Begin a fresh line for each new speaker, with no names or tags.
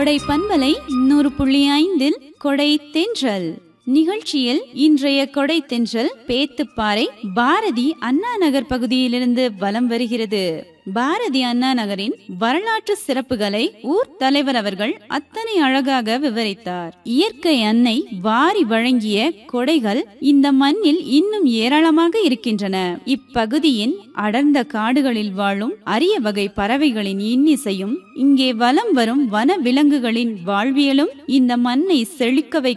கொடை பண்பலை நூறு புள்ளி ஐந்தில் கொடை தென்றல் நிகழ்ச்சியில் இன்றைய கொடை தென்றல் பேத்துப்பாறை பாரதி அண்ணா நகர் பகுதியிலிருந்து வலம் வருகிறது பாரதி அண்ணா நகரின் வரலாற்று சிறப்புகளை ஊர் தலைவர் அவர்கள் அத்தனை அழகாக விவரித்தார் இயற்கை அன்னை வாரி வழங்கிய கொடைகள் இந்த மண்ணில் இன்னும் ஏராளமாக இருக்கின்றன இப்பகுதியின் அடர்ந்த காடுகளில் வாழும் அரிய வகை பறவைகளின் இன்னிசையும் இங்கே வலம் வரும் வன விலங்குகளின் வாழ்வியலும் இந்த மண்ணை செழிக்க வைக்கும்